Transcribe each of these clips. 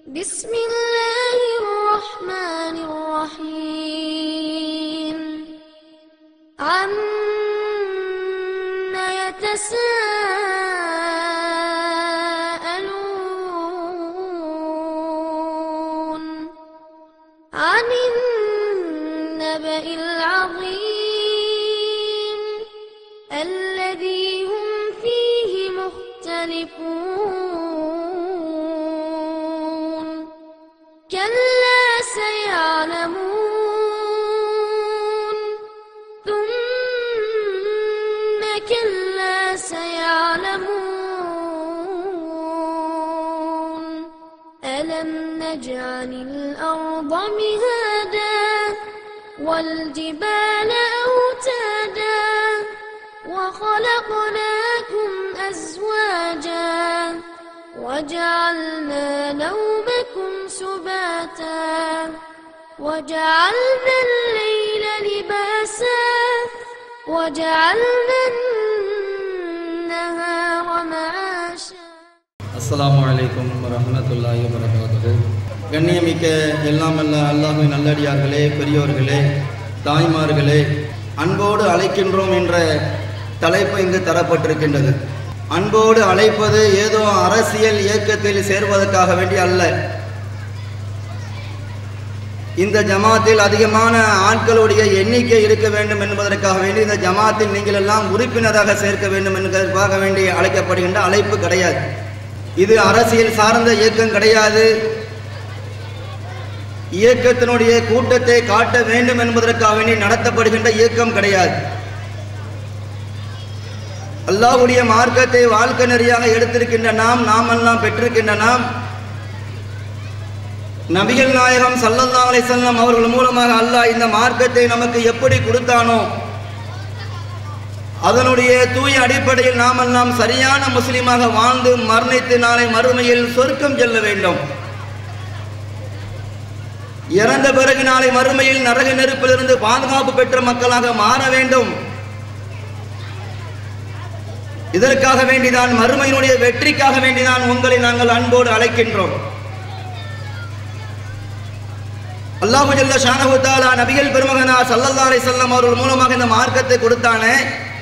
بسم الله الرحمن الرحيم عم يتساءلون عن النبأ العظيم الذي هم فيه مختلفون كلا سيعلمون ثم كلا سيعلمون ألم نجعل الأرض مهادا والجبال أوتادا وخلقناكم أزواجا وجعلنا نومكم سباتا وجعلنا الليل لباسا وجعلنا النهار معاشا அஸ்ஸலாமு அலைக்கும் வரஹ்மத்துல்லாஹி வரகாத்துஹு கண்ணியமிக்க எல்லாமல்ல அல்லாஹ்வின் நல்லடியார்களே பெரியோர்களே தாய்மார்களே அன்போடு அழைக்கின்றோம் என்ற தலைப்பு இங்கு தரப்பட்டிருக்கின்றது அன்போடு அழைப்பது ஏதோ அரசியல் இயக்கத்தில் சேர்வதற்காக வேண்டி அல்ல இந்த ஜமாத்தில் அதிகமான ஆட்களுடைய எண்ணிக்கை இருக்க வேண்டும் என்பதற்காக வேண்டி இந்த ஜமாத்தில் நீங்கள் எல்லாம் உறுப்பினராக சேர்க்க வேண்டும் என்பதற்காக வேண்டி அழைக்கப்படுகின்ற அழைப்பு கிடையாது இது அரசியல் சார்ந்த இயக்கம் கிடையாது இயக்கத்தினுடைய கூட்டத்தை காட்ட வேண்டும் என்பதற்காக வேண்டி நடத்தப்படுகின்ற இயக்கம் கிடையாது அல்லாஹ்வுடைய மார்க்கத்தை வாழ்க்கை நெறியாக எடுத்திருக்கின்ற நாம் நாமெல்லாம் பெற்றிருக்கின்ற நாம் நபிகள் நாயகம் சல்லல்லா அலைஹிஸ்ஸலாம் அவர்கள் மூலமாக அல்லாஹ் இந்த மார்க்கத்தை நமக்கு எப்படி கொடுத்தானோ அதனுடைய தூய அடிப்படையில் நாமெல்லாம் சரியான முஸ்லீமாக வாழ்ந்து மரணித்து நாளை மறுமையில் சொர்க்கம் செல்ல வேண்டும் இறந்த பிறகு நாளை மறுமையில் நரக நெருப்பிலிருந்து பாதுகாப்பு பெற்ற மக்களாக மாற வேண்டும் இதற்காக வேண்டிதான் மறுமையினுடைய வெற்றிக்காக வேண்டிதான் உங்களை நாங்கள் அன்போடு அழைக்கின்றோம் அல்லாஹு ஜல்ல ஷானஹு தஆலா நபிகள் பெருமகனார் ஸல்லல்லாஹு அலைஹி வஸல்லம் அவர்கள் மூலமாக இந்த மார்க்கத்தை கொடுத்தானே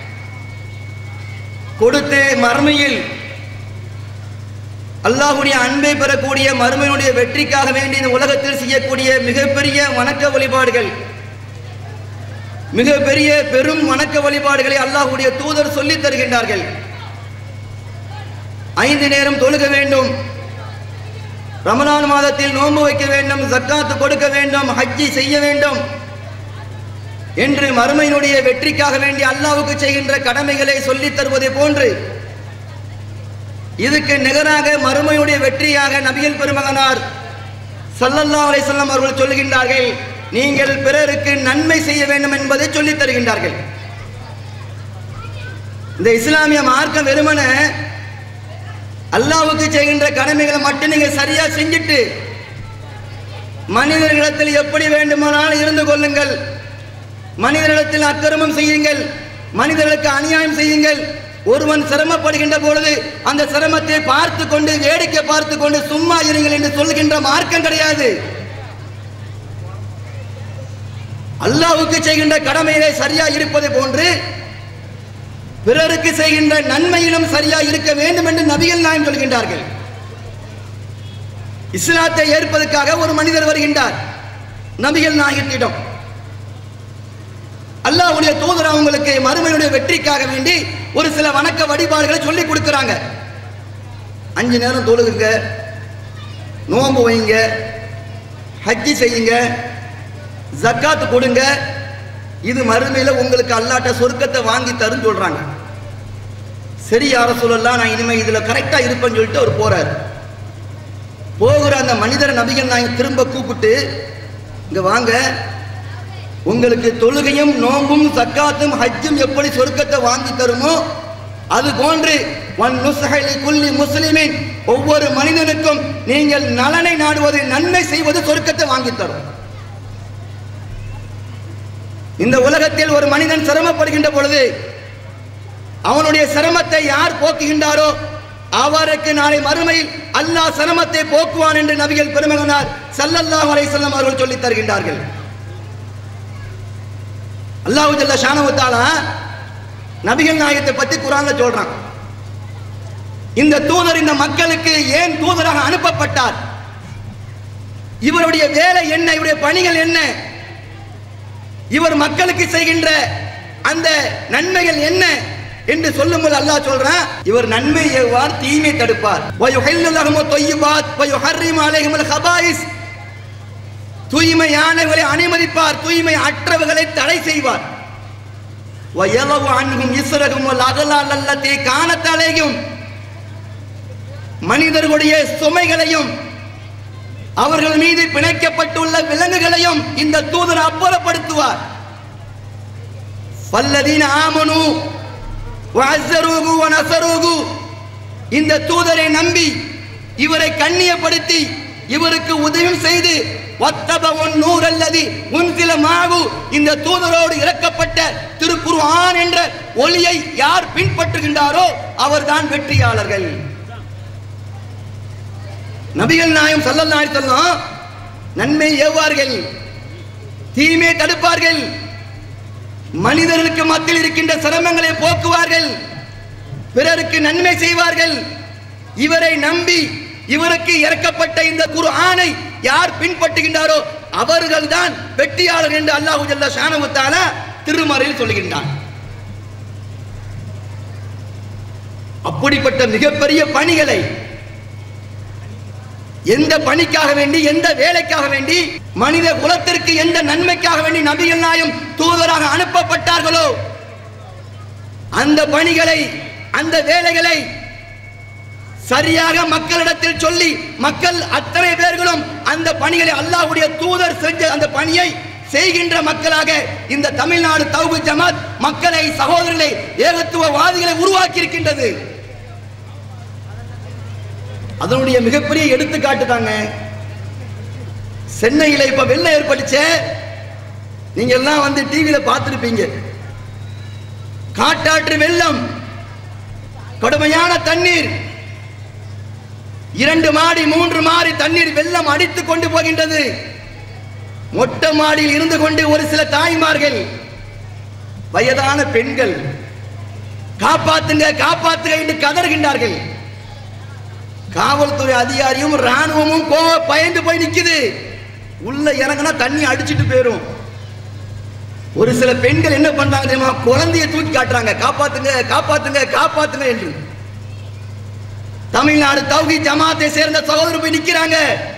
கொடுத்து மறுமையில் அல்லாஹ்வுடைய அன்பை பெறக்கூடிய மறுமையினுடைய வெற்றிக்காக வேண்டி இந்த உலகத்தில் செய்யக்கூடிய மிகப்பெரிய வணக்க வழிபாடுகள் மிகப்பெரிய பெரும் வணக்க வழிபாடுகளை அல்லாஹ்வுடைய தூதர் சொல்லித் தருகின்றார்கள் ஐந்து நேரம் தொழுக வேண்டும் ரமலான் மாதத்தில் நோன்பு வைக்க வேண்டும் ஜக்காத்து கொடுக்க வேண்டும் ஹஜ்ஜி செய்ய வேண்டும் என்று மறுமையினுடைய வெற்றிக்காக வேண்டி அல்லாஹ்வுக்கு செய்கின்ற கடமைகளை சொல்லித் தருவதை போன்று இதுக்கு நிகராக மறுமையுடைய வெற்றியாக நபிகள் பெருமகனார் ஸல்லல்லாஹு அலைஹி வஸல்லம் அவர்கள் சொல்லுகின்றார்கள் நீங்கள் பிறருக்கு நன்மை செய்ய வேண்டும் என்பதை சொல்லித் தருகின்றார்கள் இந்த இஸ்லாமிய மார்க்கம் வெறுமன அல்லாஹ்வுக்கு செய்கின்ற கடமைகளை மட்டும் நீங்க சரியா செஞ்சுட்டு மனிதர்களிடத்தில் எப்படி வேண்டுமானாலும் இருந்து கொள்ளுங்கள் மனிதர்களிடத்தில் அக்கிரமம் செய்யுங்கள் மனிதர்களுக்கு அநியாயம் செய்யுங்கள் ஒருவன் சிரமப்படுகின்ற பொழுது அந்த சிரமத்தை பார்த்து கொண்டு வேடிக்கை பார்த்து கொண்டு சும்மா இருங்கள் என்று சொல்கின்ற மார்க்கம் கிடையாது அல்லாஹ்வுக்கு செய்கின்ற கடமையிலே சரியா இருப்பதை போன்று பிறருக்கு செய்கின்ற நன்மையிலும் சரியா இருக்க வேண்டும் என்று நபிகள் நாயம் சொல்கின்றார்கள் இஸ்லாத்தை ஏற்பதற்காக ஒரு மனிதர் வருகின்றார் நபிகள் நாயகத்திடம் அல்லாஹ்வுடைய தூதர் அவங்களுக்கு மறுமையுடைய வெற்றிக்காக வேண்டி ஒரு சில வணக்க வழிபாடுகளை சொல்லி கொடுக்குறாங்க அஞ்சு நேரம் தொழுகுங்க நோன்பு வைங்க ஹஜ்ஜி செய்யுங்க ஜக்காத்து கொடுங்க இது மறுமையில உங்களுக்கு அல்லாட்ட சொர்க்கத்தை வாங்கி தருன்னு சொல்றாங்க சரி யார சொல்லலாம் நான் இனிமே இதுல கரெக்டா இருப்பேன்னு சொல்லிட்டு அவர் போறாரு போகிற அந்த மனிதர் நபிகள் நான் திரும்ப கூப்பிட்டு இங்க வாங்க உங்களுக்கு தொழுகையும் நோம்பும் சக்காத்தும் ஹஜ்ஜும் எப்படி சொர்க்கத்தை வாங்கி தருமோ அது போன்று ஒன் நுசஹலி குல்லி முஸ்லிமின் ஒவ்வொரு மனிதனுக்கும் நீங்கள் நலனை நாடுவது நன்மை செய்வது சொர்க்கத்தை வாங்கி தரும் இந்த உலகத்தில் ஒரு மனிதன் சிரமப்படுகின்ற பொழுது அவனுடைய சிரமத்தை யார் போக்குகின்றாரோ அவருக்கு நாளை மறுமையில் அல்லாஹ் சிரமத்தை போக்குவான் என்று நபிகள் பெருமகனார் ஸல்லல்லாஹு அலைஹி வஸல்லம் அவர்கள் சொல்லித் தருகின்றார்கள் அல்லாஹ் ஜல்ல ஷானஹு தஆலா நபிகள் நாயகத்தை பத்தி குர்ஆன்ல சொல்றான் இந்த தூதர் இந்த மக்களுக்கு ஏன் தூதராக அனுப்பப்பட்டார் இவருடைய வேலை என்ன இவருடைய பணிகள் என்ன இவர் மக்களுக்கு செய்கின்ற அந்த நன்மைகள் என்ன என்று சொல்லும்போது அல்லாஹ் சொல்றான் இவர் நன்மை ஏவார் தீமை தடுப்பார் வயுஹில்லு லஹுமு தொய்யிபாத் வயுஹர்ரிமு அலைஹிமுல் ஹபாயிஸ் தூய்மையானவர்களை அனுமதிப்பார் தூய்மை அற்றவர்களை தடை செய்வார் வயலவு அன்ஹும் இஸ்ரகும் வல் அகலால் அல்லத்தே காணத் அலையும் மனிதர்களுடைய சுமைகளையும் அவர்கள் மீது பிணைக்கப்பட்டுள்ள விலங்குகளையும் இந்த தூதர் அப்புறப்படுத்துவார் வல்லதீன ஆமனு வஅஸ்ஸரூஹு வநஸரூஹு இந்த தூதரை நம்பி இவரை கண்ணியப்படுத்தி இவருக்கு உதவி செய்து வத்தபவுன் நூர் அல்லதி உன்சில மாவு இந்த தூதரோடு இறக்கப்பட்ட திருக்குர்ஆன் என்ற ஒளியை யார் பின்பற்றுகின்றாரோ அவர்தான் வெற்றியாளர்கள் நபிகள் நாயம் ஸல்லல்லாஹு அலைஹி வஸல்லம் நன்மை ஏவார்கள் தீமை தடுப்பார்கள் மனிதர்களுக்கு மத்தியில் இருக்கின்ற சிரமங்களை போக்குவார்கள் பிறருக்கு நன்மை செய்வார்கள் இவரை நம்பி இவருக்கு இறக்கப்பட்ட இந்த குரு ஆணை யார் பின்பற்றுகின்றாரோ அவர்கள்தான் வெற்றியாளர் என்று அல்லாஹு ஜல்ல ஷானமுத்தால திருமறையில் சொல்லுகின்றான் அப்படிப்பட்ட மிகப்பெரிய பணிகளை எந்த பணிக்காக வேண்டி எந்த வேலைக்காக வேண்டி மனித குலத்திற்கு எந்த நன்மைக்காக வேண்டி நபிகள் நாயும் தூதராக அனுப்பப்பட்டார்களோ அந்த பணிகளை அந்த வேலைகளை சரியாக மக்களிடத்தில் சொல்லி மக்கள் அத்தனை பேர்களும் அந்த பணிகளை அல்லாஹ்வுடைய தூதர் செஞ்ச அந்த பணியை செய்கின்ற மக்களாக இந்த தமிழ்நாடு தௌபு ஜமாத் மக்களை சகோதரர்களை ஏகத்துவவாதிகளை உருவாக்கி இருக்கின்றது அதனுடைய மிகப்பெரிய எடுத்துக்காட்டு தாங்க சென்னையில இப்ப வெள்ளம் ஏற்பட்டுச்சே நீங்க எல்லாம் வந்து டிவியில பார்த்திருப்பீங்க காட்டாற்று வெள்ளம் கடுமையான தண்ணீர் இரண்டு மாடி மூன்று மாடி தண்ணீர் வெள்ளம் அடித்துக் கொண்டு போகின்றது மொட்டை மாடியில் இருந்து கொண்டு ஒரு சில தாய்மார்கள் வயதான பெண்கள் காப்பாத்துங்க காப்பாத்துங்க என்று கதறுகின்றார்கள் காவல்துறை அதிகாரியும் ராணுவமும் கோ பயந்து போய் நிக்குது உள்ள இறங்கினா தண்ணி அடிச்சிட்டு போயிரும் ஒரு சில பெண்கள் என்ன பண்றாங்க தெரியுமா குழந்தைய தூக்கி காட்டுறாங்க காப்பாத்துங்க காப்பாத்துங்க காப்பாத்துங்க என்று தமிழ்நாடு தௌகி ஜமாத்தை சேர்ந்த சகோதரர் போய் நிக்கிறாங்க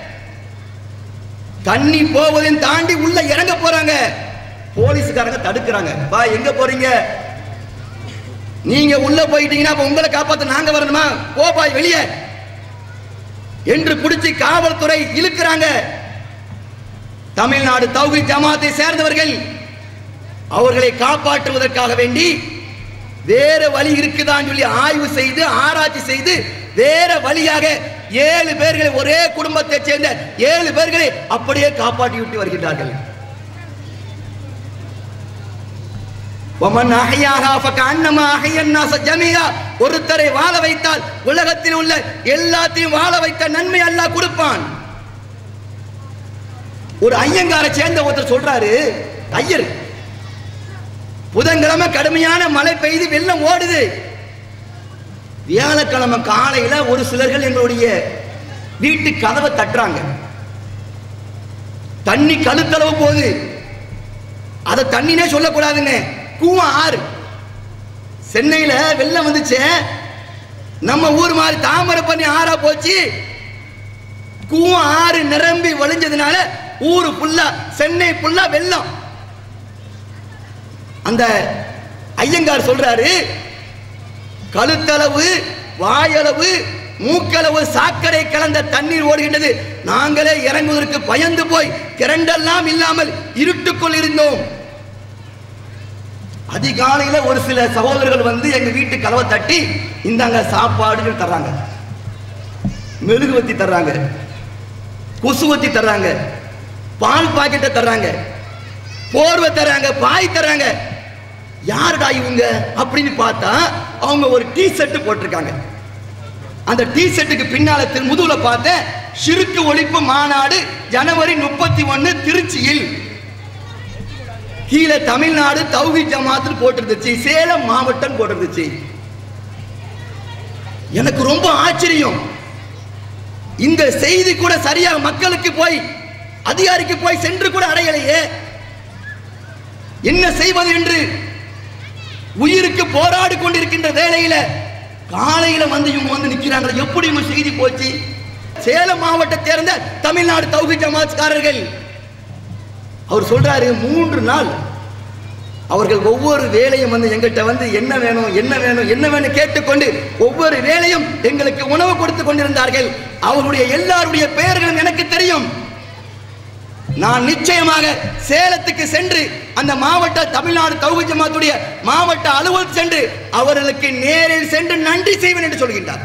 தண்ணி போவதையும் தாண்டி உள்ள இறங்க போறாங்க போலீஸ்காரங்க தடுக்கிறாங்க பா எங்க போறீங்க நீங்க உள்ள போயிட்டீங்கன்னா அப்ப உங்களை காப்பாத்த நாங்க வரணுமா போ பாய் வெளியே என்று பிடிச்சி காவல்துறை இழுக்கிறாங்க தமிழ்நாடு தௌஹி ஜமாத்தை சேர்ந்தவர்கள் அவர்களை காப்பாற்றுவதற்காக வேண்டி வேற வழி இருக்குதான்னு சொல்லி ஆய்வு செய்து ஆராய்ச்சி செய்து வேற வழியாக ஏழு பேர்களை ஒரே குடும்பத்தை சேர்ந்த ஏழு பேர்களை அப்படியே காப்பாற்றி விட்டு வருகின்றார்கள் ஒமன் அஹையாகா ஃபகஅன்னமா அஹையன் நாஸ ஜமீஆ ஒருத்தரை வாழ வைத்தால் உலகத்தில் உள்ள எல்லாத்தையும் வாழ வைத்த நன்மை அல்லாஹ் கொடுப்பான் ஒரு ஐயங்காரை சேர்ந்த ஒருத்தர் சொல்றாரு ஐயர் புதன்கிழமை கடுமையான மழை பெய்து வெள்ளம் ஓடுது வியாழக்கிழமை காலையில ஒரு சிலர்கள் எங்களுடைய வீட்டு கதவை தட்டுறாங்க தண்ணி கழுத்தளவு போகுது அதை தண்ணினே சொல்லக்கூடாதுங்க கூவம் ஆறு சென்னையில வெள்ளம் வந்துச்சே நம்ம ஊர் மாதிரி தாமரை பண்ணி ஆறா போச்சு கூவம் ஆறு நிரம்பி வழிஞ்சதுனால ஊரு ஃபுல்லா சென்னை ஃபுல்லா வெள்ளம் அந்த ஐயங்கார் சொல்றாரு கழுத்தளவு வாயளவு மூக்களவு சாக்கடை கலந்த தண்ணீர் ஓடுகின்றது நாங்களே இறங்குவதற்கு பயந்து போய் கிரண்டெல்லாம் இல்லாமல் இருட்டுக்குள் இருந்தோம் அதிகாலையில ஒரு சில சகோதரர்கள் வந்து எங்க வீட்டு கதவை தட்டி இந்தாங்க சாப்பாடுகள் தர்றாங்க மெழுகுவத்தி தர்றாங்க குசுவத்தி தர்றாங்க பால் பாக்கெட்டை தர்றாங்க போர்வை தர்றாங்க பாய் தர்றாங்க யாருடா இவங்க அப்படின்னு பார்த்தா அவங்க ஒரு டீ ஷர்ட் போட்டிருக்காங்க அந்த டி ஷர்ட்டுக்கு பின்னால திரு- முதுகுல பார்த்தேன் சிறுக்கு ஒழிப்பு மாநாடு ஜனவரி முப்பத்தி ஒன்னு திருச்சியில் கீழே தமிழ்நாடு தௌஹி ஜமாத்து போட்டிருந்துச்சு சேலம் மாவட்டம் போட்டிருந்துச்சு எனக்கு ரொம்ப ஆச்சரியம் இந்த செய்தி கூட சரியா மக்களுக்கு போய் அதிகாரிக்கு போய் சென்று கூட அடையலையே என்ன செய்வது என்று உயிருக்கு போராடி கொண்டிருக்கின்ற வேளையில காலையில வந்து இவங்க வந்து நிக்கிறாங்க எப்படி இவங்க செய்தி போச்சு சேலம் மாவட்டத்தை சேர்ந்த தமிழ்நாடு தௌஹி ஜமாத்காரர்கள் அவர் சொல்றாரு மூன்று நாள் அவர்கள் ஒவ்வொரு வேலையும் வந்து எங்கிட்ட வந்து என்ன வேணும் என்ன வேணும் என்ன வேணும் கேட்டுக்கொண்டு ஒவ்வொரு வேலையும் எங்களுக்கு உணவு கொடுத்து கொண்டிருந்தார்கள் அவர்களுடைய எல்லாருடைய பெயர்களும் எனக்கு தெரியும் நான் நிச்சயமாக சேலத்துக்கு சென்று அந்த மாவட்ட தமிழ்நாடு தௌஹி ஜமாத்துடைய மாவட்ட அலுவலர் சென்று அவர்களுக்கு நேரில் சென்று நன்றி செய்வேன் என்று சொல்கின்றார்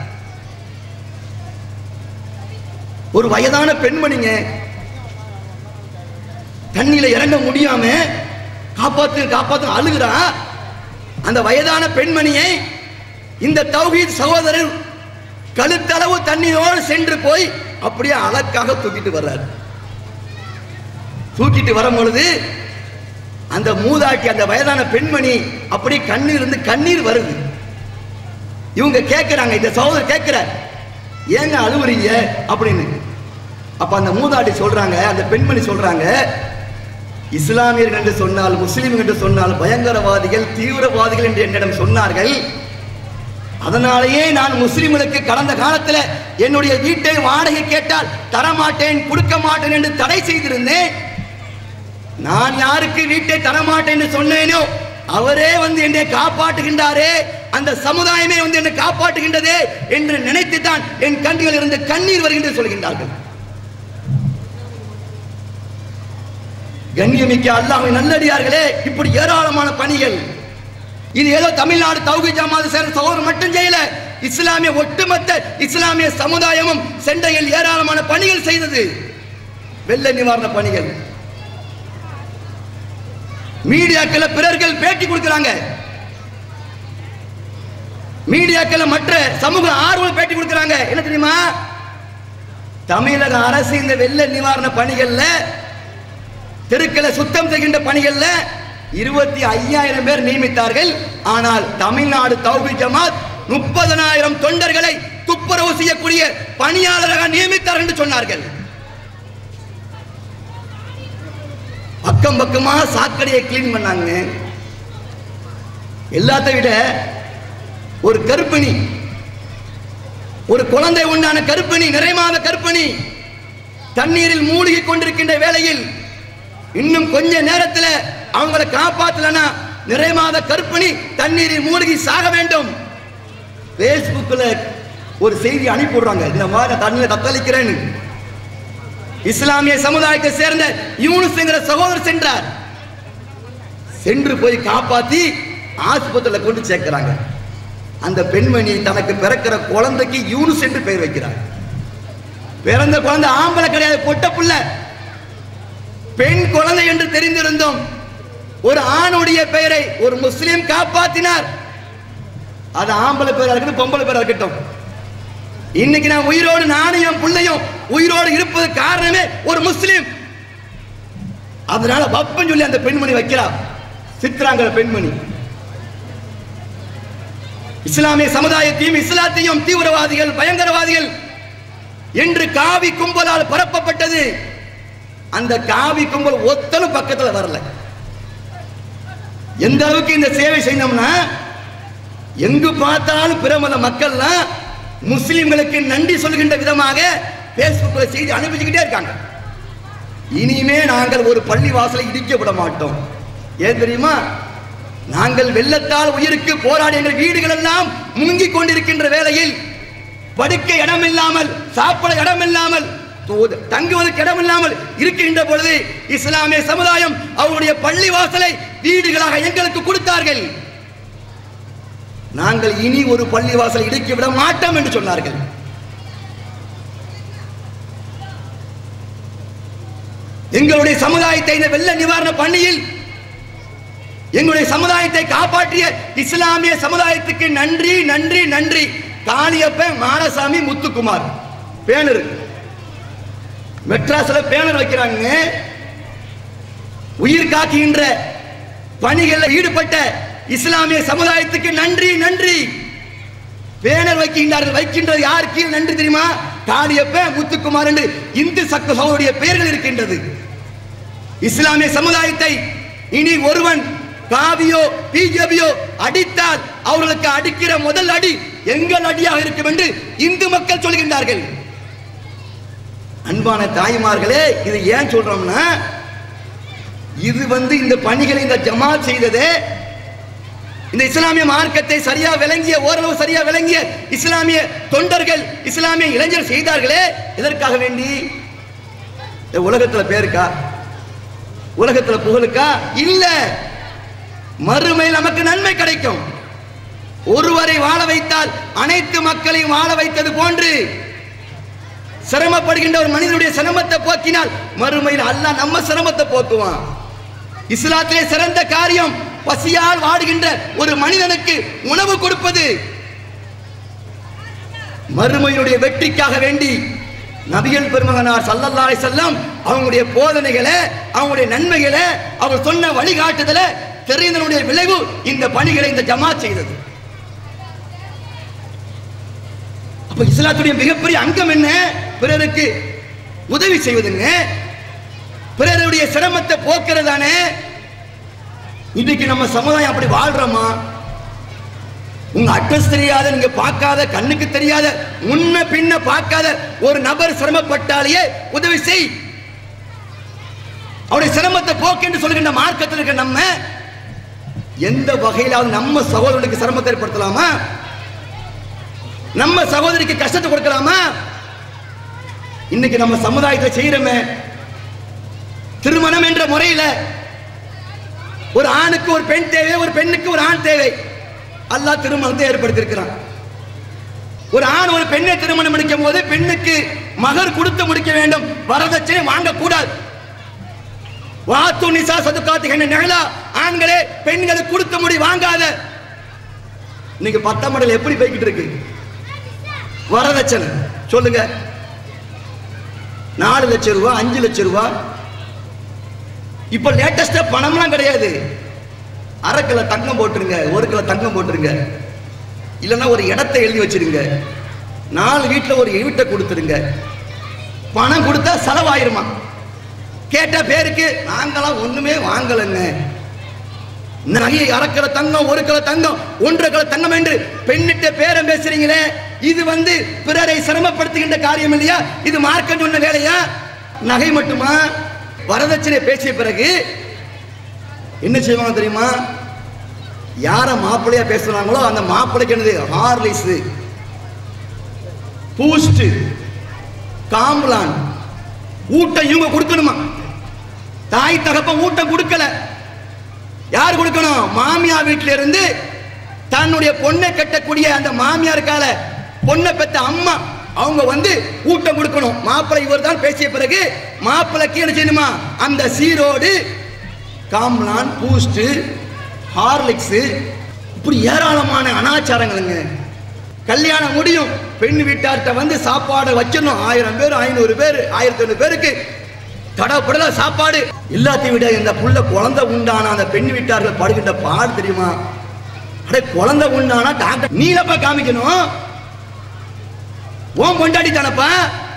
ஒரு வயதான பெண்மணிங்க தண்ணியில இறங்க முடியாம காப்பாத்து காப்பாத்து அழுகிறா அந்த வயதான பெண்மணியை இந்த தௌஹீத் சகோதரர் கழுத்தளவு தண்ணியோடு சென்று போய் அப்படியே அழக்காக தூக்கிட்டு வர்றார் தூக்கிட்டு வரும் பொழுது அந்த மூதாட்டி அந்த வயதான பெண்மணி அப்படியே கண்ணீர் இருந்து கண்ணீர் வருது இவங்க கேட்கிறாங்க இந்த சகோதரர் கேட்கிறார் ஏங்க அழுவுறீங்க அப்படின்னு அப்ப அந்த மூதாட்டி சொல்றாங்க அந்த பெண்மணி சொல்றாங்க இஸ்லாமியர்கள் என்று சொன்னால் முஸ்லிம்கள் என்று சொன்னால் பயங்கரவாதிகள் தீவிரவாதிகள் என்று என்னிடம் சொன்னார்கள் அதனாலேயே நான் முஸ்லிம்களுக்கு கடந்த காலத்தில் என்னுடைய வீட்டை வாடகை கேட்டால் தரமாட்டேன் கொடுக்க மாட்டேன் என்று தடை செய்திருந்தேன் நான் யாருக்கு வீட்டை தரமாட்டேன் என்று சொன்னேனோ அவரே வந்து என்னை காப்பாற்றுகின்றாரே அந்த சமுதாயமே வந்து என்னை காப்பாற்றுகின்றதே என்று நினைத்து தான் என் கண்களில் இருந்து கண்ணீர் வருகின்றது சொல்கின்றார்கள் கண்ணியமிக்க அல்லாஹ்வின் நல்லடியார்களே இப்படி ஏராளமான பணிகள் இது ஏதோ தமிழ்நாடு தௌகி ஜமாத் சேர்ந்த சகோதரர் மட்டும் செய்யல இஸ்லாமிய ஒட்டுமொத்த இஸ்லாமிய சமுதாயமும் சென்னையில் ஏராளமான பணிகள் செய்தது வெள்ள நிவாரண பணிகள் மீடியாக்கள் பிறர்கள் பேட்டி கொடுக்கறாங்க மீடியாக்கள் மற்ற சமூக ஆர்வம் பேட்டி கொடுக்கறாங்க என்ன தெரியுமா தமிழக அரசு இந்த வெள்ள நிவாரண பணிகள்ல தெருக்களை சுத்தம் செய்கின்ற பணிகள்ல இருபத்தி ஐயாயிரம் பேர் நியமித்தார்கள் ஆனால் தமிழ்நாடு தௌபி ஜமாத் முப்பதனாயிரம் தொண்டர்களை துப்புரவு செய்யக்கூடிய பணியாளராக நியமித்தார் என்று சொன்னார்கள் பக்கம் பக்கமா சாக்கடையை கிளீன் பண்ணாங்க எல்லாத்தை விட ஒரு கர்ப்பிணி ஒரு குழந்தை உண்டான கர்ப்பிணி நிறைமாத கர்ப்பிணி தண்ணீரில் மூழ்கி கொண்டிருக்கின்ற வேளையில் இன்னும் கொஞ்ச நேரத்தில் அவங்களை காப்பாத்தலனா நிறைமாத கற்பிணி தண்ணீரில் மூழ்கி சாக வேண்டும் பேஸ்புக்கில் ஒரு செய்தி அனுப்பி விடுறாங்க இந்த மாதிரி நான் தண்ணியில் தத்தளிக்கிறேன்னு இஸ்லாமிய சமுதாயத்தை சேர்ந்த யூனுஸ்ங்கிற சகோதரர் சென்றார் சென்று போய் காப்பாத்தி ஆஸ்பத்திரியில் கொண்டு சேர்க்கிறாங்க அந்த பெண்மணி தனக்கு பிறக்கிற குழந்தைக்கு யூனுஸ் என்று பெயர் வைக்கிறார் பிறந்த குழந்தை ஆம்பளை கிடையாது பொட்ட புள்ள பெண் குழந்தை என்று தெரிந்திருந்தோம் ஒரு ஆணுடைய பெயரை ஒரு முஸ்லிம் காப்பாத்தினார் அது ஆம்பளை பேரா இருக்கட்டும் பொம்பளை பேரா இருக்கட்டும் இன்னைக்கு நான் உயிரோடு நானும் என் பிள்ளையும் உயிரோடு இருப்பது காரணமே ஒரு முஸ்லிம் அதனால வப்பன் சொல்லி அந்த பெண்மணி வைக்கிறார் சித்ராங்கிற பெண்மணி இஸ்லாமிய சமுதாயத்தையும் இஸ்லாத்தையும் தீவிரவாதிகள் பயங்கரவாதிகள் என்று காவி கும்பலால் பரப்பப்பட்டது அந்த காவி கும்பல் ஒத்தனும் பக்கத்துல வரல எந்த அளவுக்கு இந்த சேவை செய்தோம்னா எங்கு பார்த்தாலும் பிரமல மக்கள்லாம் முஸ்லிம்களுக்கு நன்றி சொல்கின்ற விதமாக பேஸ்புக்கில் செய்தி அனுப்பிச்சுக்கிட்டே இருக்காங்க இனிமே நாங்கள் ஒரு பள்ளி வாசலை இடிக்க விட மாட்டோம் ஏன் தெரியுமா நாங்கள் வெள்ளத்தால் உயிருக்கு போராடி எங்கள் வீடுகள் எல்லாம் முங்கிக் கொண்டிருக்கின்ற வேளையில் படுக்க இடம் இல்லாமல் சாப்பிட இடம் இல்லாமல் தூது- தங்குவதற்கு இடம் இல்லாமல் இருக்கின்ற பொழுது இஸ்லாமிய சமுதாயம் அவருடைய பள்ளி வாசலை வீடுகளாக எங்களுக்கு கொடுத்தார்கள் நாங்கள் இனி ஒரு பள்ளி வாசலை இடிக்க விட மாட்டோம் என்று சொன்னார்கள் எங்களுடைய சமுதாயத்தை இந்த வெள்ள நிவாரண பணியில் எங்களுடைய சமுதாயத்தை காப்பாற்றிய இஸ்லாமிய சமுதாயத்துக்கு நன்றி நன்றி நன்றி காளியப்பன் மானசாமி முத்துக்குமார் பேனர் மெட்ராஸ்ல பேனர் வைக்கிறாங்க உயிர் காக்குகின்ற பணிகளில் ஈடுபட்ட இஸ்லாமிய சமுதாயத்துக்கு நன்றி நன்றி பேனர் வைக்கின்றார்கள் வைக்கின்றது யாருக்கு நன்றி தெரியுமா காளியப்ப முத்துக்குமார் என்று இந்து சக்க சகோதரிய பெயர்கள் இருக்கின்றது இஸ்லாமிய சமுதாயத்தை இனி ஒருவன் காவியோ பிஜேபியோ அடித்தால் அவர்களுக்கு அடிக்கிற முதல் அடி எங்கள் அடியாக இருக்கும் என்று இந்து மக்கள் சொல்கின்றார்கள் அன்பான தாய்மார்களே இது ஏன் சொல்றோம்னா இது வந்து இந்த பணிகளை இந்த ஜமாத் செய்ததே இந்த இஸ்லாமிய மார்க்கத்தை சரியா விளங்கிய ஓரளவு சரியா விளங்கிய இஸ்லாமிய தொண்டர்கள் இஸ்லாமிய இளைஞர் செய்தார்களே இதற்காக வேண்டி இந்த உலகத்துல பேருக்கா உலகத்துல புகழுக்கா இல்ல மறுமையில் நமக்கு நன்மை கிடைக்கும் ஒருவரை வாழ வைத்தால் அனைத்து மக்களையும் வாழ வைத்தது போன்று சிரமப்படுகின்ற ஒரு மனிதனுடைய சிரமத்தை போக்கினால் மறுமையில் அல்லாஹ் நம்ம சிரமத்தை போக்குவான் இஸ்லாத்திலே சிறந்த காரியம் பசியால் வாடுகின்ற ஒரு மனிதனுக்கு உணவு கொடுப்பது மறுமையினுடைய வெற்றிக்காக வேண்டி நபிகள் பெருமகனார் சல்லல்லாஹு அலைஹி வஸல்லம் அவங்களுடைய போதனைகளை அவங்களுடைய நன்மைகளை அவர் சொன்ன வழிகாட்டுதலை தெரிந்தனுடைய விளைவு இந்த பணிகளை இந்த ஜமாத் செய்தது அப்ப இஸ்லாத்துடைய மிகப்பெரிய அங்கம் என்ன பிறருக்கு உதவி செய்வதுங்க பிறருடைய சிரமத்தை போக்குறதானே இன்னைக்கு நம்ம சமுதாயம் அப்படி வாழ்றோமா உங்க அட்ரஸ் தெரியாத நீங்க பார்க்காத கண்ணுக்கு தெரியாத முன்ன பின்ன பார்க்காத ஒரு நபர் சிரமப்பட்டாலேயே உதவி செய் அவருடைய சிரமத்தை போக்கு என்று சொல்கின்ற மார்க்கத்தில் இருக்க நம்ம எந்த வகையிலாவது நம்ம சகோதரனுக்கு சிரமத்தை ஏற்படுத்தலாமா நம்ம சகோதரிக்கு கஷ்டத்தை கொடுக்கலாமா இன்னைக்கு நம்ம சமுதாயத்தை செய்யறோமே திருமணம் என்ற முறையில ஒரு ஆணுக்கு ஒரு பெண் தேவை ஒரு பெண்ணுக்கு ஒரு ஆண் தேவை அல்லாஹ் திருமணத்தை ஏற்படுத்தியிருக்கிறான் ஒரு ஆண் ஒரு பெண்ணை திருமணம் முடிக்கும் போது பெண்ணுக்கு மகர் கொடுத்து முடிக்க வேண்டும் வரதட்சணை வாங்கக்கூடாது வாத்து நிசா சதுக்காத்துகின்ற நிழலா ஆண்களே பெண்களுக்கு கொடுத்து முடி வாங்காத இன்னைக்கு பத்தாம் மடல் எப்படி போய்கிட்டு இருக்கு வரதட்சணை சொல்லுங்க நாலு லட்சம் ரூபாய் அஞ்சு லட்சம் ரூபாய் இப்ப லேட்டஸ்டா பணம்லாம் கிடையாது அரை கிலோ தங்கம் போட்டுருங்க ஒரு கிலோ தங்கம் போட்டுருங்க இல்லைன்னா ஒரு இடத்தை எழுதி வச்சிருங்க நாலு வீட்டில் ஒரு வீட்டை கொடுத்துருங்க பணம் கொடுத்தா செலவாயிருமா கேட்ட பேருக்கு நாங்களாம் ஒண்ணுமே வாங்கலைங்க நிறைய அரை கிலோ தங்கம் ஒரு கிலோ தங்கம் ஒன்றரை கிலோ தங்கம் என்று பெண்ணிட்ட பேரம் பேசுறீங்களே இது வந்து பிறரை சிரமப்படுத்துகின்ற காரியம் இல்லையா இது மார்க்கம் சொன்ன வேலையா நகை மட்டுமா வரதட்சணை பேசிய பிறகு என்ன செய்வாங்க தெரியுமா யார மாப்பிள்ளையா பேசுறாங்களோ அந்த மாப்பிள்ளைக்கு என்னது ஹார்லிஸ் பூஸ்ட் காம்லான் ஊட்டம் இவங்க கொடுக்கணுமா தாய் தகப்ப ஊட்டம் கொடுக்கல யார் கொடுக்கணும் மாமியா வீட்டில இருந்து தன்னுடைய பொண்ணை கட்டக்கூடிய அந்த மாமியாருக்கால பொண்ணை பெத்த அம்மா அவங்க வந்து ஊட்டம் கொடுக்கணும் மாப்பிள்ளை இவர் தான் பேசிய பிறகு மாப்பிள்ளைக்கு என்ன செய்யணுமா அந்த சீரோடு காம்லான் பூஸ்ட் ஹார்லிக்ஸ் இப்படி ஏராளமான அனாச்சாரங்களுங்க கல்யாணம் முடியும் பெண் வீட்டார்கிட்ட வந்து சாப்பாடு வச்சிடணும் ஆயிரம் பேர் ஐநூறு பேர் ஆயிரத்தி ஐநூறு பேருக்கு தடப்படல சாப்பாடு எல்லாத்தையும் விட இந்த புள்ள குழந்தை உண்டான அந்த பெண் வீட்டார்கள் படுகின்ற பாடு தெரியுமா அடே குழந்தை உண்டானா டாக்டர் நீலப்பா காமிக்கணும் உன் பொண்டாடி தானப்பா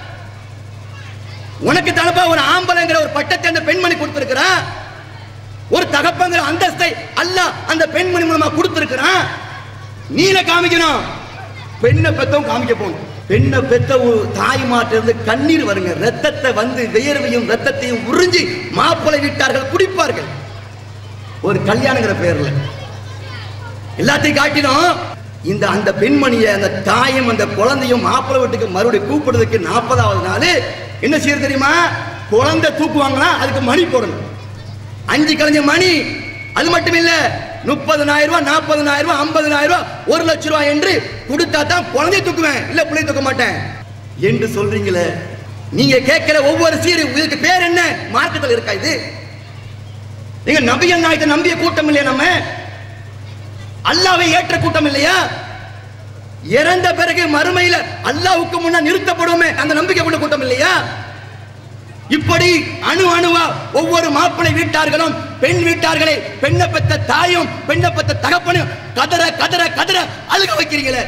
உனக்கு தானப்பா ஒரு ஆம்பளைங்கிற ஒரு பட்டத்தை அந்த பெண்மணி கொடுத்திருக்கிறா ஒரு தகப்பங்கிற அந்தஸ்தை அல்லாஹ் அந்த பெண்மணி மூலமா கொடுத்திருக்கிறான் நீல காமிக்கணும் பெண்ணை பெத்தவும் காமிக்க போகணும் பெண்ணை பெத்த ஒரு தாய்மாட்ட இருந்து கண்ணீர் வருங்க ரத்தத்தை வந்து வியர்வையும் ரத்தத்தையும் உறிஞ்சி மாப்பிளை வீட்டார்கள் குடிப்பார்கள் ஒரு கல்யாணங்கிற பேர்ல எல்லாத்தையும் காட்டினோம் இந்த அந்த பெண்மணியை அந்த தாயும் அந்த குழந்தையும் மாப்பிள்ளை வீட்டுக்கு மறுபடியும் கூப்பிடுறதுக்கு நாற்பதாவது நாள் என்ன செய்ய தெரியுமா குழந்தை தூக்குவாங்கன்னா அதுக்கு மணி போடணும் அஞ்சு கலைஞ்ச மணி அது மட்டும் இல்ல முப்பதனாயிரம் ரூபாய் நாற்பதனாயிரம் ரூபாய் ஐம்பதனாயிரம் ரூபாய் ஒரு லட்சம் ரூபாய் என்று கொடுத்தா தான் குழந்தை தூக்குவேன் இல்ல பிள்ளை தூக்க மாட்டேன் என்று சொல்றீங்களே நீங்க கேட்கிற ஒவ்வொரு சீரு இதுக்கு பேர் என்ன மார்க்கத்தில் இருக்கா இது நீங்க நபிகள் நாயத்தை நம்பிய கூட்டம் இல்லையா நம்ம அல்லாவை ஏற்ற கூட்டம் இல்லையா இறந்த பிறகு மறுமையில அல்லாஹ்வுக்கு முன்னா நிறுத்தப்படுவோமே அந்த நம்பிக்கை கொண்ட கூட்டம் இல்லையா இப்படி அணு அணுவா ஒவ்வொரு மாப்பிள்ளை வீட்டார்களும் பெண் வீட்டார்களை பெண்ணை பெத்த தாயும் பெண்ணை பெத்த தகப்பனும் கதற கதற கதற அழுக வைக்கிறீங்களே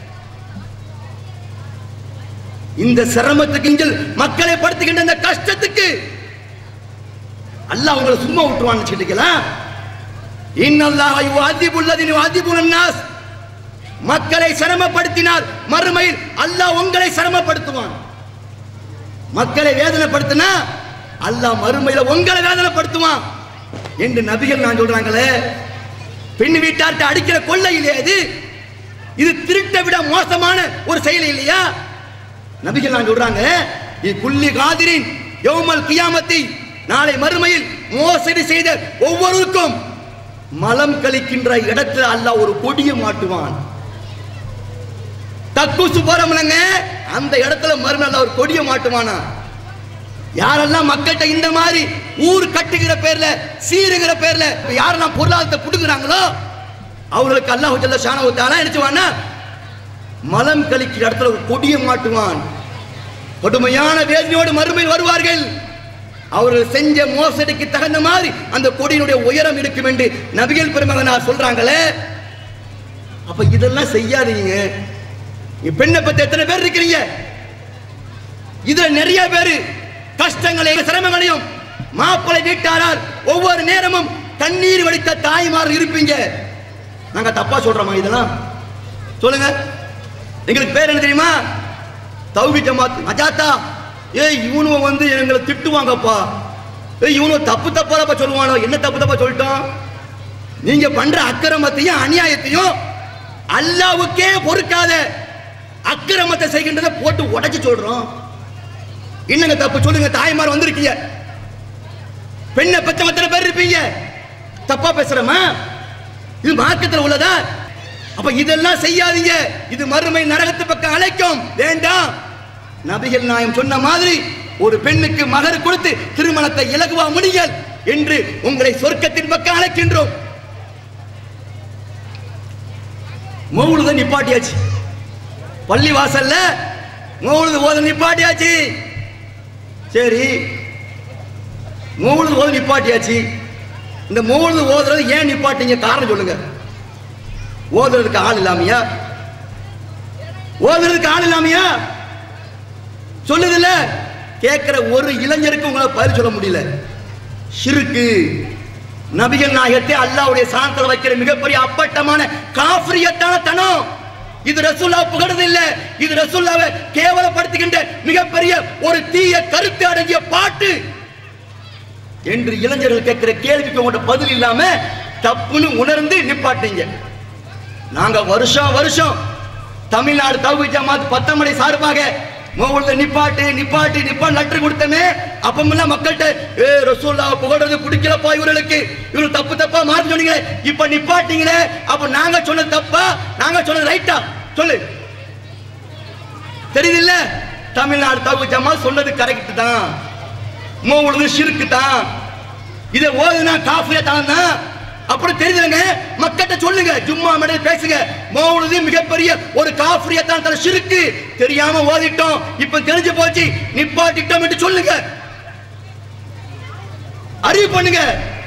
இந்த சிரமத்துக்கு இங்கில் மக்களை படுத்துகின்ற இந்த கஷ்டத்துக்கு அல்லாஹ் உங்களை சும்மா விட்டுருவான்னு சொல்லிக்கலாம் இன்னல்லாஹ் யுஅதிபுல்லதீன யுஅதிபுன் நாஸ் மக்களை சிரமப்படுத்தினார் மறுமையில் அல்லாஹ் உங்களை சிரமப்படுத்துவான் மக்களை வேதனைப்படுத்தினா அல்லாஹ் மறுமையில உங்களை வேதனைப்படுத்துவான் என்று நபிகள் நான் சொல்றாங்களே பெண் வீட்டார்ட்ட அடிக்கிற கொள்ளை இல்லையா இது இது திருட்டை விட மோசமான ஒரு செயல் இல்லையா நபிகள் நான் சொல்றாங்க இது குல்லி காதிரின் யௌமல் கியாமத்தி நாளை மறுமையில் மோசடி செய்த ஒவ்வொருக்கும் மலம் கழிக்கின்ற இடத்துல அல்லாஹ் ஒரு கொடியை மாட்டுவான் தக்குசு போறோம்லங்க அந்த இடத்துல மறுநாள் ஒரு கொடியை மாட்டுவானா யாரெல்லாம் மக்கள்கிட்ட இந்த மாதிரி ஊர் கட்டுகிற பேர்ல சீருகிற பேர்ல யாரெல்லாம் பொருளாதாரத்தை புடுங்குறாங்களோ அவர்களுக்கு அல்லாஹ் ஜல்ல ஷானவுத்தாலா நினைச்சுவானா மலம் கழிக்கிற இடத்துல ஒரு கொடியை மாட்டுவான் கொடுமையான வேதனையோடு மறுமையில் வருவார்கள் அவர்கள் செஞ்ச மோசடிக்கு தகுந்த மாதிரி அந்த கொடியினுடைய உயரம் இருக்கும் என்று நபிகள் பெருமகனார் சொல்றாங்களே அப்ப இதெல்லாம் செய்யாதீங்க நீ பெண்ணை பத்தி எத்தனை பேர் இருக்கிறீங்க இதுல நிறைய பேரு கஷ்டங்களையும் சிரமங்களையும் மாப்பிளை வீட்டாரால் ஒவ்வொரு நேரமும் கண்ணீர் வடித்த தாய்மார் இருப்பீங்க நாங்க தப்பா சொல்றோமா இதெல்லாம் சொல்லுங்க எங்களுக்கு பேர் என்ன தெரியுமா தௌபி ஜமாத் அஜாத்தா ஏய் இவனுவ வந்து எங்களை திட்டுவாங்கப்பா ஏய் இவனுவ தப்பு தப்பாப்பா சொல்லுவானோ என்ன தப்பு தப்பா சொல்லிட்டோம் நீங்க பண்ற அக்கிரமத்தையும் அநியாயத்தையும் அல்லாவுக்கே பொறுக்காத அக்கிரமத்தை செய்கின்றதை போட்டு உடைச்சு சொல்றோம் என்னங்க தப்பு சொல்லுங்க தாய்மார் வந்திருக்கீங்க பெண்ணை பச்சை எத்தனை பேர் இருப்பீங்க தப்பா பேசுறமா இது மார்க்கத்தில் உள்ளதா அப்ப இதெல்லாம் செய்யாதீங்க இது மறுமை நரகத்து பக்கம் அழைக்கும் வேண்டாம் நபிகள் நாயம் சொன்ன மாதிரி ஒரு பெண்ணுக்கு மகர் கொடுத்து திருமணத்தை இலகுவா முடியுங்கள் என்று உங்களை சொர்க்கத்தின் பக்கம் அழைக்கின்றோம் மௌலுத நிப்பாட்டியாச்சு பள்ளி வாசல்ல மௌலுது ஓத நிப்பாட்டியாச்சு சரி மௌலுது ஓத நிப்பாட்டியாச்சு இந்த மௌலுது ஓதுறது ஏன் நிப்பாட்டிங்க காரணம் சொல்லுங்க ஓதுறதுக்கு ஆள் இல்லாமையா ஓதுறதுக்கு ஆள் இல்லாமையா சொல்லுதுல்ல கேட்கிற ஒரு இளைஞருக்கு உங்களை பதில் சொல்ல முடியல ஷிருக்கு நபிகள் நாயகத்தை அல்லாவுடைய சாணத்தில் வைக்கிற மிகப்பெரிய அப்பட்டமான காஃபிரியத்தான தனம் இது ரசூல்லா புகழது இல்ல இது ரசூல்லாவை கேவலப்படுத்துகின்ற மிகப்பெரிய ஒரு தீய கருத்து அடங்கிய பாட்டு என்று இளைஞர்கள் கேட்கிற கேள்விக்கு உங்கள்கிட்ட பதில் இல்லாம தப்புன்னு உணர்ந்து நிப்பாட்டீங்க நாங்க வருஷம் வருஷம் தமிழ்நாடு தௌஹீத் ஜமாத் பத்தமடை சார்பாக மௌலத நிப்பாட்டு நிப்பாட்டு நிப்பாட்டு லெட்டர் கொடுத்தமே அப்பமெல்லாம் மக்கள்கிட்ட ஏ ரசூல்லா புகழ்றது பிடிக்கலப்பா இவர்களுக்கு இவரு தப்பு தப்பா மாத்தி சொன்னீங்களே இப்ப நிப்பாட்டீங்களே அப்ப நாங்க சொன்னது தப்பா நாங்க சொன்னது ரைட்டா சொல்லு தெரியுது இல்ல தமிழ்நாடு தௌஹீத் ஜமாத் சொன்னது கரெக்ட் தான் மௌலது ஷிருக்கு தான் இதை ஓதுனா காஃபியா தான் தான் அப்புறம் தெரியுதுங்க மக்கள்கிட்ட சொல்லுங்க ஜும்மா மேடையில் பேசுங்க மௌலது மிகப்பெரிய ஒரு காஃபிரியா தான் தர ஷிருக்கு தெரியாம ஓதிட்டோம் இப்ப தெரிஞ்சு போச்சு நிப்பாட்டிட்டோம் என்று சொல்லுங்க அறிவு பண்ணுங்க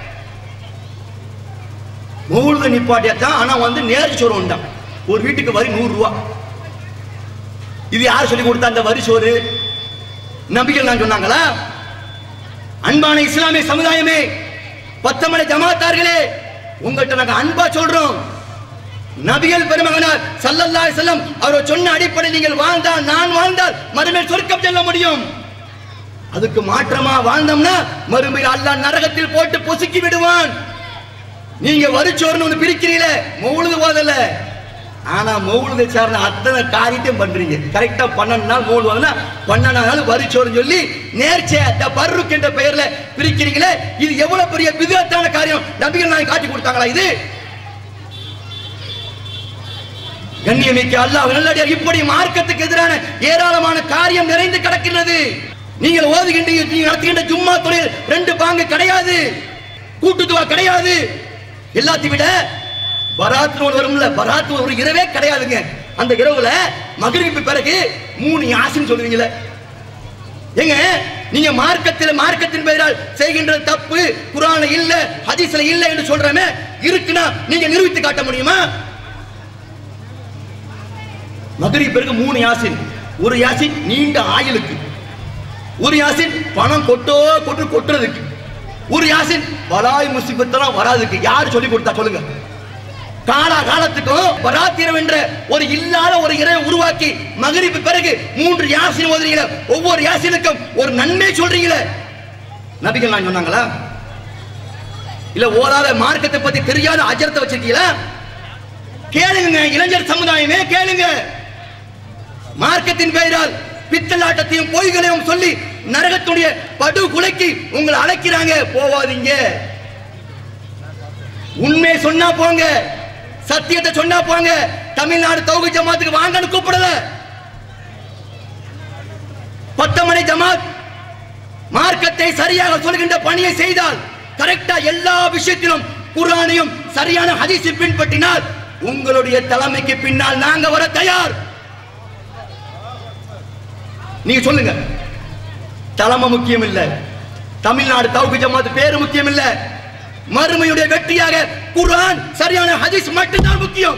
மௌலது நிப்பாட்டியா தான் ஆனா வந்து நேர்ச்சி சோறு உண்டாம் ஒரு வீட்டுக்கு வரி நூறு ரூபா இது யார் சொல்லி கொடுத்தா அந்த வரி சோறு நபிகள் நான் சொன்னாங்களா அன்பான இஸ்லாமிய சமுதாயமே பத்தமடை ஜமாத்தார்களே உங்கள்கிட்ட நாங்க அன்பா சொல்றோம் நபிகள் பெருமகனார் சல்லல்லாஹு அலைஹி வஸல்லம் அவர் சொன்ன அடிப்படை நீங்கள் வாழ்ந்தால் நான் வாழ்ந்தால் மறுமையில் சொர்க்கம் செல்ல முடியும் அதுக்கு மாற்றமா வாழ்ந்தோம்னா மறுமையில் அல்லாஹ் நரகத்தில் போட்டு பொசுக்கி விடுவான் நீங்க வரிச்சோர்னு ஒண்ணு பிரிக்கிறீங்களே மௌலுது ஓதல ஆனா மௌலுதை சார்ந்த அத்தனை காரியத்தையும் பண்றீங்க கரெக்டா பன்னெண்டு நாள் மௌலு ஓதுனா பன்னெண்டு நாள் வரிச்சோர்னு சொல்லி நேர்ச்சை பர்ருக் என்ற பெயர்ல பிரிக்கிறீங்களே இது எவ்வளவு பெரிய விதத்தான காரியம் நபிகள் நாயகம் காட்டி கொடுத்தாங்களா இது கண்ணியமிக்க அல்லாஹ் நல்லடியார் இப்படி மார்க்கத்துக்கு எதிரான ஏராளமான காரியம் நிறைந்து கிடக்கிறது நீங்கள் ஓதுகின்றீங்க நீங்கள் நடத்துகின்ற ஜும்மா தொழில் ரெண்டு பாங்கு கிடையாது கூட்டுத்துவா கிடையாது எல்லாத்தையும் விட பராத்து ஒன்று வரும்ல பராத்து ஒரு இரவே கிடையாதுங்க அந்த இரவுல மகிழ்வுக்கு பிறகு மூணு யாசின்னு சொல்லுவீங்களே ஏங்க நீங்க மார்க்கத்தில் மார்க்கத்தின் பெயரால் செய்கின்ற தப்பு குரான்ல இல்ல ஹதீஸ்ல இல்ல என்று சொல்றமே இருக்குன்னா நீங்க நிரூபித்து காட்ட முடியுமா மதுரை பிறகு மூணு யாசின் ஒரு யாசின் நீண்ட ஆயுளுக்கு ஒரு யாசின் பணம் கொட்டோ கொட்டு கொட்டுறதுக்கு ஒரு யாசின் வலாய் முசிபத்தெல்லாம் வராதுக்கு யார் சொல்லி கொடுத்தா சொல்லுங்க காலா காலத்துக்கும் பராத்திரம் என்ற ஒரு இல்லாத ஒரு இறைவை உருவாக்கி மகரிப்பு பிறகு மூன்று யாசின் ஓதுறீங்களே ஒவ்வொரு யாசினுக்கும் ஒரு நன்மை சொல்றீங்களே நபிகள் நான் சொன்னாங்களா இல்ல ஓதாத மார்க்கத்தை பத்தி தெரியாத அஜரத்தை வச்சிருக்கீங்களா கேளுங்க இளைஞர் சமுதாயமே கேளுங்க மார்க்கத்தின் பெயரால் பித்தலாட்டத்தையும் பொய்களையும் சொல்லி நரகத்துடைய படு குலைக்கு உங்களை அழைக்கிறாங்க போவாதீங்க உண்மை சொன்னா போங்க சத்தியத்தை சொன்னா போங்க தமிழ்நாடு தௌஹீத் ஜமாத்துக்கு வாங்கன்னு கூப்பிடல பத்தமணி ஜமாத் மார்க்கத்தை சரியாக சொல்கின்ற பணியை செய்தால் கரெக்டா எல்லா விஷயத்திலும் குர்ஆனையும் சரியான ஹதீஸை பின்பற்றினால் உங்களுடைய தலைமைக்கு பின்னால் நாங்க வர தயார் நீங்க சொல்லுங்க தலைமை முக்கியம் இல்ல தமிழ்நாடு தௌஹீத் ஜமாத் பேரு முக்கியம் இல்ல மறுமையுடைய வெற்றியாக குர்ஆன் சரியான ஹதீஸ் மட்டும்தான் முக்கியம்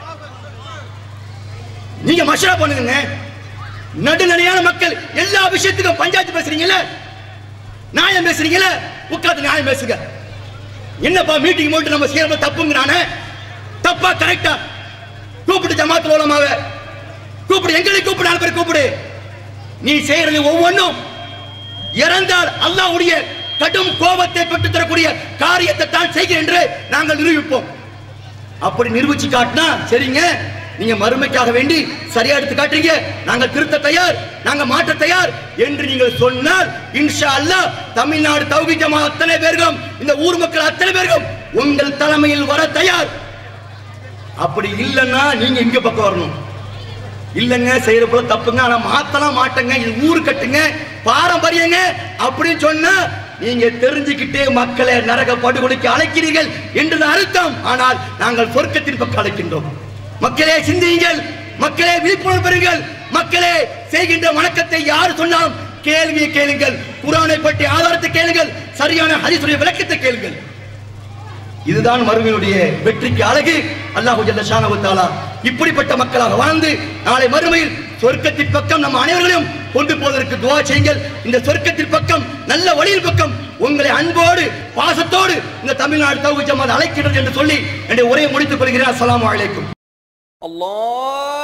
நீங்க மஷரா பண்ணுங்க நடுநிலையான மக்கள் எல்லா விஷயத்துக்கும் பஞ்சாயத்து பேசுறீங்கல்ல நியாயம் பேசுறீங்கல்ல உட்கார்ந்து நியாயம் பேசுங்க என்னப்பா மீட்டிங் போட்டு நம்ம செய்யற தப்புங்கிறானே தப்பா கரெக்டா கூப்பிட்டு ஜமாத்துல உலமாவ கூப்பிடு எங்களை கூப்பிடு நாலு பேர் கூப்பிடு நீ செய்யறது ஒவ்வொன்றும் இறந்தால் அல்லாஹ்வுடைய கடும் கோபத்தை பெற்று தரக்கூடிய காரியத்தை தான் செய்கிறேன் என்று நாங்கள் நிரூபிப்போம் அப்படி நிரூபிச்சு காட்டினா சரிங்க நீங்க மறுமைக்காக வேண்டி சரியா எடுத்து காட்டுறீங்க நாங்கள் திருத்த தயார் நாங்க மாற்ற தயார் என்று நீங்கள் சொன்னால் இன்ஷா அல்லாஹ் தமிழ்நாடு தௌஹீத் ஜமாத் அத்தனை பேர்களும் இந்த ஊர் மக்கள் அத்தனை பேர்களும் உங்கள் தலைமையில் வர தயார் அப்படி இல்லைன்னா நீங்க இங்க பக்கம் வரணும் இல்லைங்க செய்யற போல தப்புங்க ஆனா மாத்தலாம் மாட்டேங்க இது ஊரு கட்டுங்க பாரம்பரியங்க அப்படின்னு சொன்னா நீங்க தெரிஞ்சுக்கிட்டே மக்களை நரக படுகொலைக்கு அழைக்கிறீர்கள் என்று அர்த்தம் ஆனால் நாங்கள் சொர்க்கத்தின் பக்கம் அழைக்கின்றோம் மக்களே சிந்தியுங்கள் மக்களே விழிப்புணர்வு பெறுங்கள் மக்களே செய்கின்ற வணக்கத்தை யார் சொன்னாலும் கேள்வியை கேளுங்கள் குரானை பற்றி ஆதாரத்தை கேளுங்கள் சரியான ஹரிசுடைய விளக்கத்தை கேளுங்கள் இதுதான் மறுமையுடைய வெற்றிக்கு அழகு அல்லாஹு ஜல்ல ஷானஹு தஆலா இப்படிப்பட்ட மக்களாக வாழ்ந்து நாளை மறுமையில் சொர்க்கத்தின் பக்கம் நம் அனைவர்களையும் கொண்டு போவதற்கு துவா செய்யுங்கள் இந்த சொர்க்கத்தின் பக்கம் நல்ல வழியின் பக்கம் உங்களை அன்போடு பாசத்தோடு இந்த தமிழ்நாடு தௌஹீத் ஜமாத் அழைக்கிறது என்று சொல்லி என்னுடைய உரையை முடித்துக் கொள்கிறேன் அஸ்ஸலாமு அலைக்கும் الله